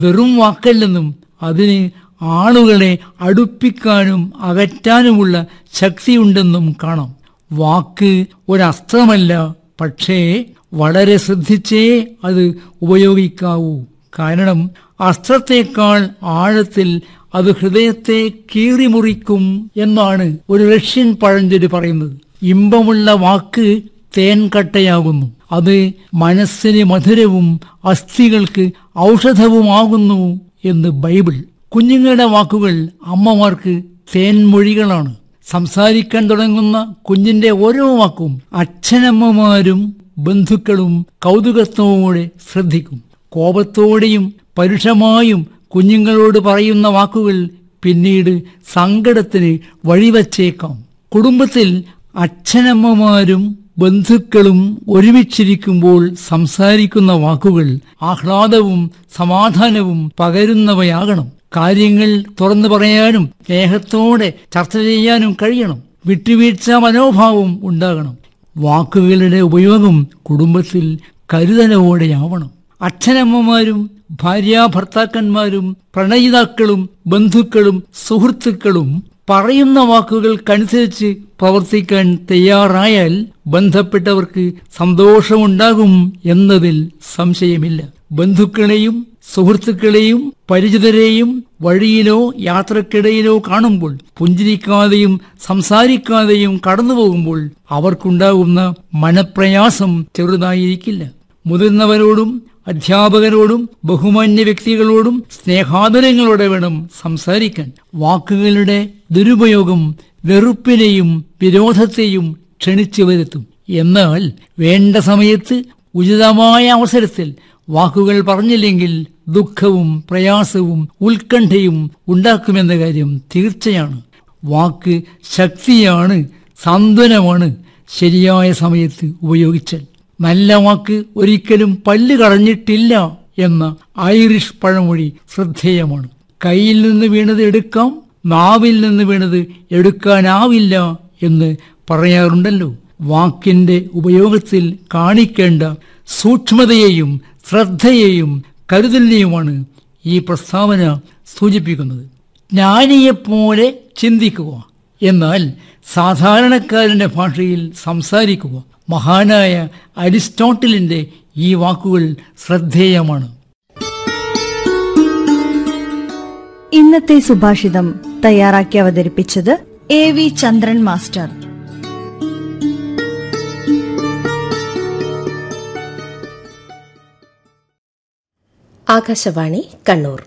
വെറും വാക്കല്ലെന്നും അതിന് ആളുകളെ അടുപ്പിക്കാനും അകറ്റാനുമുള്ള ശക്തിയുണ്ടെന്നും കാണാം വാക്ക് ഒരസ്ത്രമല്ല പക്ഷേ വളരെ ശ്രദ്ധിച്ചേ അത് ഉപയോഗിക്കാവൂ കാരണം അസ്ത്രത്തെക്കാൾ ആഴത്തിൽ അത് ഹൃദയത്തെ കീറിമുറിക്കും എന്നാണ് ഒരു റഷ്യൻ പഴഞ്ചൊല്ലി പറയുന്നത് ഇമ്പമുള്ള വാക്ക് തേൻകട്ടയാകുന്നു അത് മനസ്സിന് മധുരവും അസ്ഥികൾക്ക് ഔഷധവുമാകുന്നു എന്ന് ബൈബിൾ കുഞ്ഞുങ്ങളുടെ വാക്കുകൾ അമ്മമാർക്ക് തേൻമൊഴികളാണ് സംസാരിക്കാൻ തുടങ്ങുന്ന കുഞ്ഞിന്റെ ഓരോ വാക്കും അച്ഛനമ്മമാരും ബന്ധുക്കളും കൗതുകത്തോടെ ശ്രദ്ധിക്കും കോപത്തോടെയും പരുഷമായും കുഞ്ഞുങ്ങളോട് പറയുന്ന വാക്കുകൾ പിന്നീട് സങ്കടത്തിന് വഴിവച്ചേക്കാം കുടുംബത്തിൽ അച്ഛനമ്മമാരും ബന്ധുക്കളും ഒരുമിച്ചിരിക്കുമ്പോൾ സംസാരിക്കുന്ന വാക്കുകൾ ആഹ്ലാദവും സമാധാനവും പകരുന്നവയാകണം കാര്യങ്ങൾ തുറന്നു പറയാനും സ്നേഹത്തോടെ ചർച്ച ചെയ്യാനും കഴിയണം വിട്ടുവീഴ്ച മനോഭാവം ഉണ്ടാകണം വാക്കുകളുടെ ഉപയോഗം കുടുംബത്തിൽ കരുതലോടെയാവണം അച്ഛനമ്മമാരും ഭാര്യാഭർത്താക്കന്മാരും പ്രണയിതാക്കളും ബന്ധുക്കളും സുഹൃത്തുക്കളും പറയുന്ന വാക്കുകൾക്കനുസരിച്ച് പ്രവർത്തിക്കാൻ തയ്യാറായാൽ ബന്ധപ്പെട്ടവർക്ക് സന്തോഷമുണ്ടാകും എന്നതിൽ സംശയമില്ല ബന്ധുക്കളെയും സുഹൃത്തുക്കളെയും പരിചിതരെയും വഴിയിലോ യാത്രക്കിടയിലോ കാണുമ്പോൾ പുഞ്ചിരിക്കാതെയും സംസാരിക്കാതെയും കടന്നു പോകുമ്പോൾ അവർക്കുണ്ടാകുന്ന മനപ്രയാസം ചെറുതായിരിക്കില്ല മുതിർന്നവരോടും അധ്യാപകരോടും ബഹുമാന്യ വ്യക്തികളോടും സ്നേഹാദരങ്ങളോടെ വേണം സംസാരിക്കാൻ വാക്കുകളുടെ ദുരുപയോഗം വെറുപ്പിനെയും വിരോധത്തെയും ക്ഷണിച്ചു വരുത്തും എന്നാൽ വേണ്ട സമയത്ത് ഉചിതമായ അവസരത്തിൽ വാക്കുകൾ പറഞ്ഞില്ലെങ്കിൽ ദുഃഖവും പ്രയാസവും ഉത്കണ്ഠയും ഉണ്ടാക്കുമെന്ന കാര്യം തീർച്ചയാണ് വാക്ക് ശക്തിയാണ് സാന്ത്വനമാണ് ശരിയായ സമയത്ത് ഉപയോഗിച്ചാൽ നല്ല വാക്ക് ഒരിക്കലും പല്ല് കളഞ്ഞിട്ടില്ല എന്ന ഐറിഷ് പഴമൊഴി ശ്രദ്ധേയമാണ് കയ്യിൽ നിന്ന് വീണത് എടുക്കാം നാവിൽ നിന്ന് വീണത് എടുക്കാനാവില്ല എന്ന് പറയാറുണ്ടല്ലോ വാക്കിന്റെ ഉപയോഗത്തിൽ കാണിക്കേണ്ട സൂക്ഷ്മതയെയും ശ്രദ്ധയെയും കരുതലിനെയുമാണ് ഈ പ്രസ്താവന സൂചിപ്പിക്കുന്നത് ജ്ഞാനിയെപ്പോലെ ചിന്തിക്കുക എന്നാൽ സാധാരണക്കാരന്റെ ഭാഷയിൽ സംസാരിക്കുക മഹാനായ അരിസ്റ്റോട്ടലിന്റെ ഈ വാക്കുകൾ ശ്രദ്ധേയമാണ് ഇന്നത്തെ സുഭാഷിതം തയ്യാറാക്കി അവതരിപ്പിച്ചത് A V Chandran master Akashvani Kannur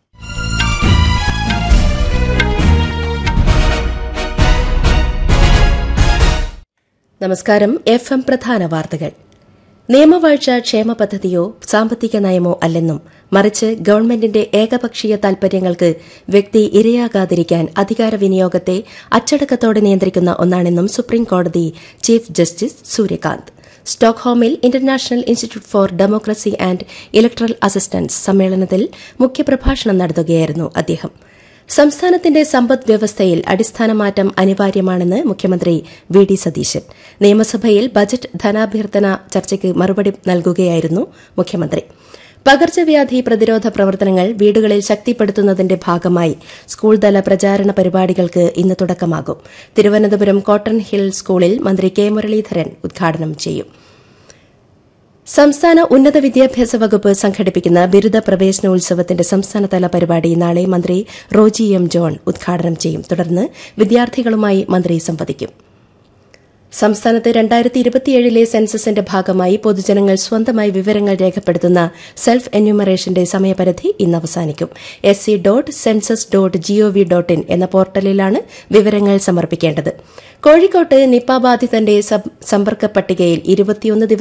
നമസ്കാരം എഫ് എം പ്രധാന വാർത്തകൾ നിയമവാഴ്ച ക്ഷേമ പദ്ധതിയോ സാമ്പത്തിക നയമോ അല്ലെന്നും മറിച്ച് ഗവൺമെന്റിന്റെ ഏകപക്ഷീയ താൽപര്യങ്ങൾക്ക് വ്യക്തി ഇരയാകാതിരിക്കാൻ അധികാര വിനിയോഗത്തെ അച്ചടക്കത്തോടെ നിയന്ത്രിക്കുന്ന ഒന്നാണെന്നും സുപ്രീംകോടതി ചീഫ് ജസ്റ്റിസ് സൂര്യകാന്ത് സ്റ്റോക്ക്ഹോമിൽ international institute for democracy and electoral assistance സമ്മേളനത്തിൽ മുഖ്യപ്രഭാഷണം നടത്തുകയായിരുന്നു അദ്ദേഹം സംസ്ഥാനത്തിന്റെ സമ്പദ് വ്യവസ്ഥയിൽ അടിസ്ഥാന മാറ്റം അനിവാര്യമാണെന്ന് മുഖ്യമന്ത്രി വി ഡി സതീശൻ നിയമസഭയിൽ ബജറ്റ് ധനാഭ്യർത്ഥന ചർച്ചയ്ക്ക് മറുപടി നൽകുകയായിരുന്നു മുഖ്യമന്ത്രി പകർച്ചവ്യാധി പ്രതിരോധ പ്രവർത്തനങ്ങൾ വീടുകളിൽ ശക്തിപ്പെടുത്തുന്നതിന്റെ ഭാഗമായി സ്കൂൾതല പ്രചാരണ പരിപാടികൾക്ക് ഇന്ന് തുടക്കമാകും തിരുവനന്തപുരം കോട്ടൺ ഹിൽ സ്കൂളിൽ മന്ത്രി കെ മുരളീധരൻ ഉദ്ഘാടനം ചെയ്യും സംസ്ഥാന ഉന്നത വിദ്യാഭ്യാസ വകുപ്പ് സംഘടിപ്പിക്കുന്ന ബിരുദ പ്രവേശനോത്സവത്തിന്റെ സംസ്ഥാനതല പരിപാടി നാളെ മന്ത്രി റോജി എം ജോൺ ഉദ്ഘാടനം ചെയ്യും തുടർന്ന് വിദ്യാർത്ഥികളുമായി മന്ത്രി സംവദിക്കും സംസ്ഥാനത്ത് രണ്ടായിരത്തി ഇരുപത്തിയേഴിലെ സെൻസസിന്റെ ഭാഗമായി പൊതുജനങ്ങൾ സ്വന്തമായി വിവരങ്ങൾ രേഖപ്പെടുത്തുന്ന സെൽഫ് എന്യൂമറേഷന്റെ സമയപരിധി ഇന്ന് അവസാനിക്കും S C dot census dot gov dot in എന്ന പോർട്ടലിലാണ് വിവരങ്ങൾ സമർപ്പിക്കേണ്ടത് കോഴിക്കോട്ട് നിപ്പ ബാധിതന്റെ സമ്പർക്ക പട്ടികയിൽ ഇരുപത്തിയൊന്ന്